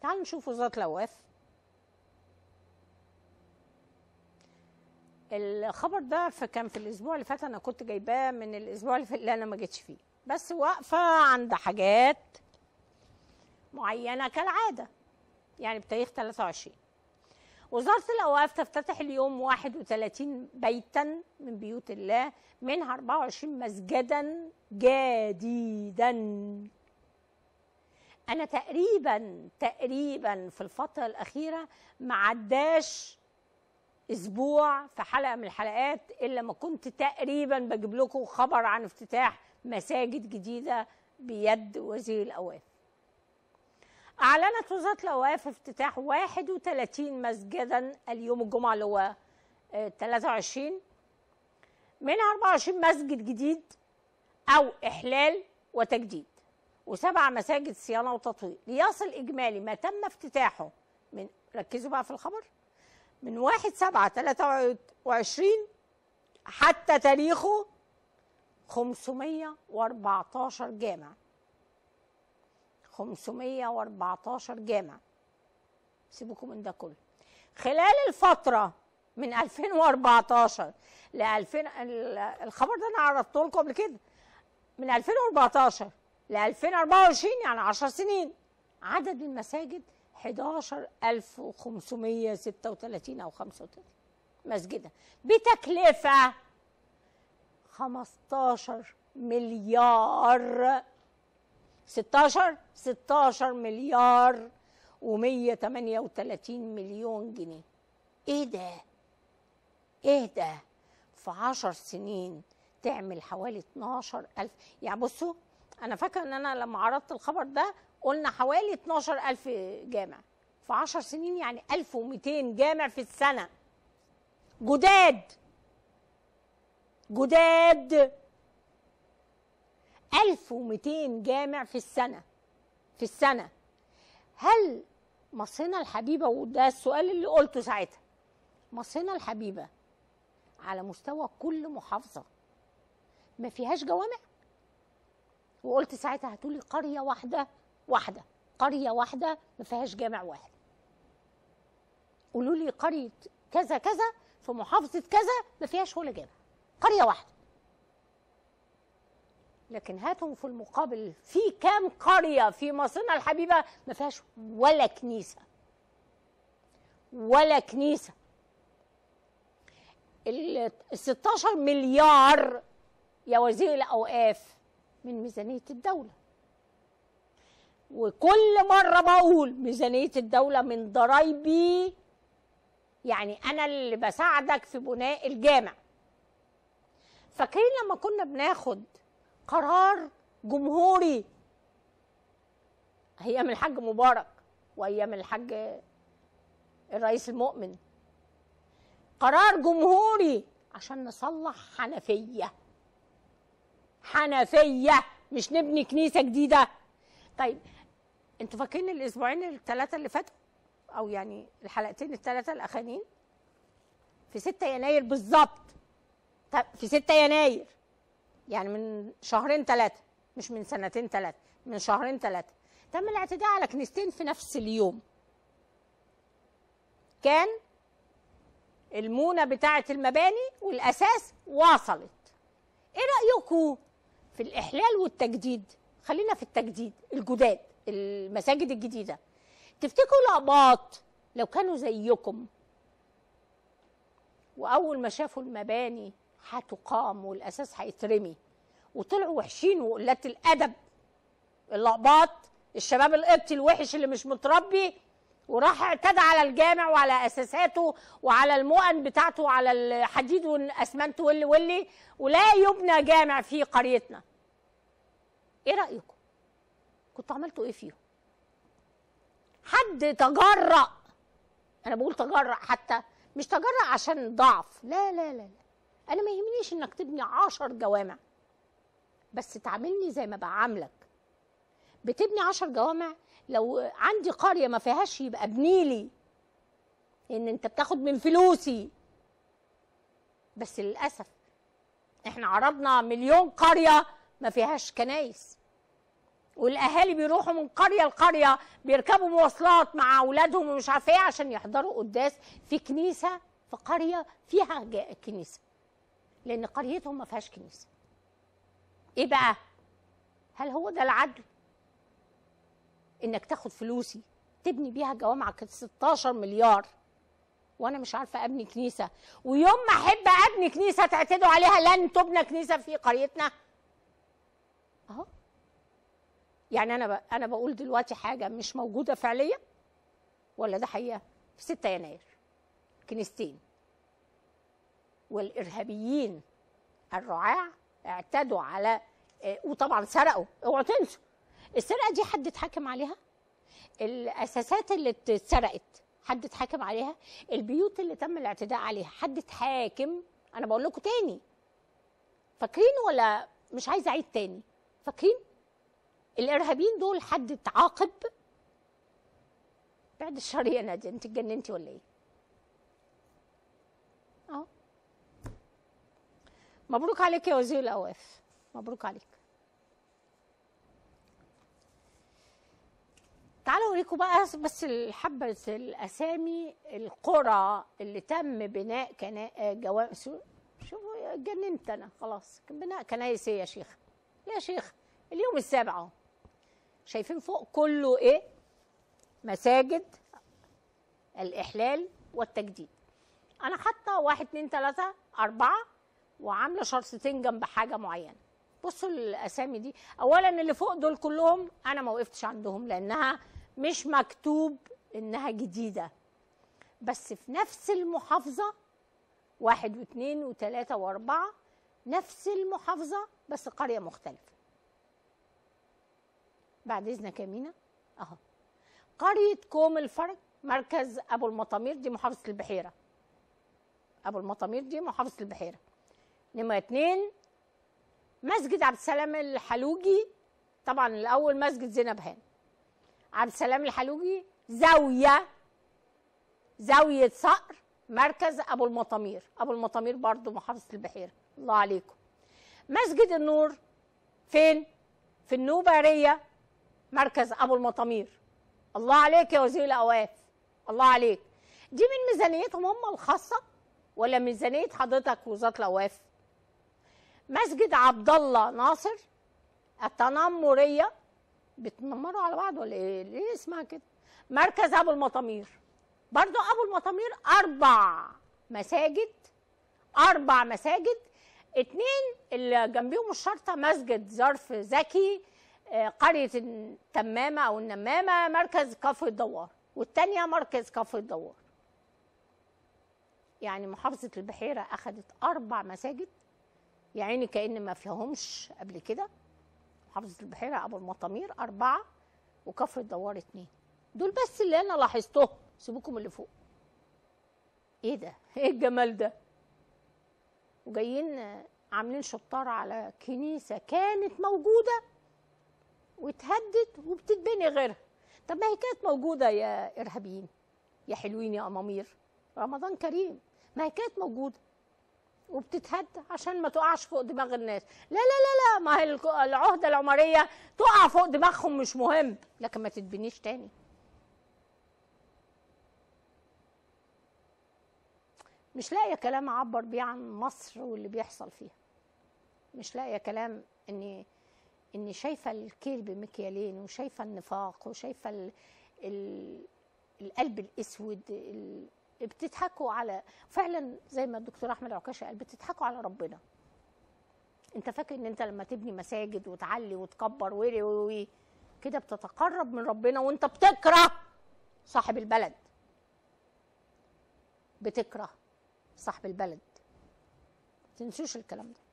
تعالوا نشوف وزاره الاوقاف الخبر ده فكان في الاسبوع اللي فات انا كنت جايباه من الاسبوع اللي, اللي انا ما جيتش فيه بس واقفه عند حاجات معينه كالعاده يعني بتاريخ 23 وزارة الأوقاف تفتتح اليوم 31 بيتا من بيوت الله منها 24 مسجدا جديدا أنا تقريبا تقريبا في الفترة الأخيرة ما عداش أسبوع في حلقة من الحلقات إلا ما كنت تقريبا بجيب لكم خبر عن افتتاح مساجد جديدة بيد وزير الأوقاف أعلنت وزارة الأوقاف افتتاح 31 مسجدا اليوم الجمعة اللي هو 23 منها 24 مسجد جديد أو إحلال وتجديد وسبع مساجد صيانة وتطوير ليصل إجمالي ما تم افتتاحه من ركزوا بقى في الخبر من 1 7 23 حتى تاريخه 514 جامع 514 جامع سيبكم من ده كله خلال الفترة من 2014 ل 2000 الخبر ده انا عرضته لكم قبل كده من 2014 ل 2024 يعني 10 سنين عدد المساجد 11536 او 35 مسجدا بتكلفة 15 مليار 16 16 مليار و138 مليون جنيه ايه ده ايه ده في 10 سنين تعمل حوالي 12 ألف يعني بصوا أنا فاكرة إن أنا لما عرضت الخبر ده قلنا حوالي 12 ألف جامع في 10 سنين يعني 1200 جامع في السنة جداد جداد 1200 جامع في السنة في السنة هل مصرنا الحبيبة وده السؤال اللي قلته ساعتها مصرنا الحبيبة على مستوى كل محافظة ما فيهاش جوامع وقلت ساعتها هاتولي قرية واحدة واحدة قرية واحدة ما فيهاش جامع واحد قولوا لي قرية كذا كذا في محافظة كذا ما فيهاش ولا جامع قرية واحدة لكن هاتهم في المقابل في كام قرية في مصرنا الحبيبة ما فيهاش ولا كنيسة ولا كنيسة ال 16 مليار يا وزير الأوقاف من ميزانية الدولة وكل مرة بقول ميزانية الدولة من ضرايبي يعني أنا اللي بساعدك في بناء الجامع فاكرين لما كنا بناخد قرار جمهوري ايام الحاج مبارك وايام الحاج الرئيس المؤمن قرار جمهوري عشان نصلح حنفيه حنفيه مش نبني كنيسه جديده طيب انتوا فاكرين الاسبوعين الثلاثه اللي فاتوا او يعني الحلقتين الثلاثه الاخرين في 6 يناير بالظبط طب في 6 يناير يعني من شهرين ثلاثة مش من سنتين ثلاثة من شهرين ثلاثة تم الاعتداء على كنيستين في نفس اليوم كان المونة بتاعة المباني والأساس وصلت إيه رأيكم في الإحلال والتجديد خلينا في التجديد الجداد المساجد الجديدة تفتكروا الأقباط لو كانوا زيكم وأول ما شافوا المباني هتقام والاساس هيترمي وطلعوا وحشين وقلات الادب اللقباط الشباب القبطي الوحش اللي مش متربي وراح اعتدى على الجامع وعلى اساساته وعلى المؤن بتاعته وعلى الحديد والاسمنت واللي واللي ولا يبنى جامع في قريتنا ايه رايكم كنتوا عملتوا ايه فيهم حد تجرأ انا بقول تجرأ حتى مش تجرأ عشان ضعف لا لا لا, لا. انا ما يهمنيش انك تبني عشر جوامع بس تعاملني زي ما بعاملك بتبني عشر جوامع لو عندي قريه ما فيهاش يبقى ابني لي ان انت بتاخد من فلوسي بس للاسف احنا عرضنا مليون قريه ما فيهاش كنايس والاهالي بيروحوا من قريه لقريه بيركبوا مواصلات مع اولادهم ومش عارفه ايه عشان يحضروا قداس في كنيسه في قريه فيها جا- كنيسه لان قريتهم ما فيهاش كنيسه ايه بقى هل هو ده العدل انك تاخد فلوسي تبني بيها جوامع كانت 16 مليار وانا مش عارفه ابني كنيسه ويوم ما احب ابني كنيسه تعتدوا عليها لن تبنى كنيسه في قريتنا اهو يعني انا ب... انا بقول دلوقتي حاجه مش موجوده فعليا ولا ده حقيقه في 6 يناير كنيستين والارهابيين الرعاع اعتدوا على آه، وطبعا سرقوا اوعوا تنسوا السرقه دي حد اتحاكم عليها الاساسات اللي اتسرقت حد اتحاكم عليها البيوت اللي تم الاعتداء عليها حد اتحاكم انا بقول لكم تاني فاكرين ولا مش عايزه اعيد تاني فاكرين الارهابيين دول حد اتعاقب بعد الشر يا ناديه انت اتجننتي ولا ايه اه مبروك عليك يا وزير الاوقاف مبروك عليك تعالوا اوريكم بقى بس الحبة الاسامي القرى اللي تم بناء كنا جوا شو- شوفوا اتجننت انا خلاص بناء كنايس إيه يا شيخ يا شيخ اليوم السابع اهو شايفين فوق كله ايه مساجد الاحلال والتجديد انا حاطه واحد اتنين تلاته اربعه وعامله شرطتين جنب حاجه معينه بصوا الاسامي دي اولا اللي فوق دول كلهم انا ما وقفتش عندهم لانها مش مكتوب انها جديده بس في نفس المحافظه واحد واثنين وثلاثه واربعه نفس المحافظه بس قريه مختلفه بعد اذنك يا مينا اهو قريه كوم الفرج مركز ابو المطامير دي محافظه البحيره ابو المطامير دي محافظه البحيره نمرة اتنين مسجد عبد السلام الحلوجي طبعا الاول مسجد زينب هان عبد السلام الحلوجي زاويه زاويه صقر مركز ابو المطامير ابو المطامير برضو محافظه البحيره الله عليكم مسجد النور فين في النوباريه مركز ابو المطامير الله عليك يا وزير الاوقاف الله عليك دي من ميزانيتهم هم الخاصه ولا ميزانيه حضرتك وزاره الاوقاف مسجد عبد الله ناصر التنمريه بتنمروا على بعض ولا ايه ليه اسمها كده مركز ابو المطامير برضو ابو المطامير اربع مساجد اربع مساجد اتنين اللي جنبيهم الشرطه مسجد ظرف زكي آه، قريه التمامه او النمامه مركز كفر الدوار والتانيه مركز كفر الدوار يعني محافظه البحيره اخذت اربع مساجد يعني كأن ما فيهمش قبل كده محافظة البحيرة أبو المطامير أربعة وكفر الدوار اتنين دول بس اللي أنا لاحظتهم سيبوكم اللي فوق إيه ده؟ إيه الجمال ده؟ وجايين آه، عاملين شطار على كنيسة كانت موجودة واتهدت وبتتبني غيرها طب ما هي كانت موجودة يا إرهابيين يا حلوين يا أمامير رمضان كريم ما هي كانت موجودة وبتتهد عشان ما تقعش فوق دماغ الناس لا لا لا لا ما هي الك- العهده العمريه تقع فوق دماغهم مش مهم لكن ما تتبنيش تاني مش لاقيه كلام اعبر بيه عن مصر واللي بيحصل فيها مش لاقيه كلام اني اني شايفه الكيل بمكيالين وشايفه النفاق وشايفه ال... ال... القلب الاسود ال... بتضحكوا على فعلا زي ما الدكتور احمد عكاشه قال بتضحكوا على ربنا انت فاكر ان انت لما تبني مساجد وتعلي وتكبر وي وي وي كده بتتقرب من ربنا وانت بتكره صاحب البلد بتكره صاحب البلد تنسوش الكلام ده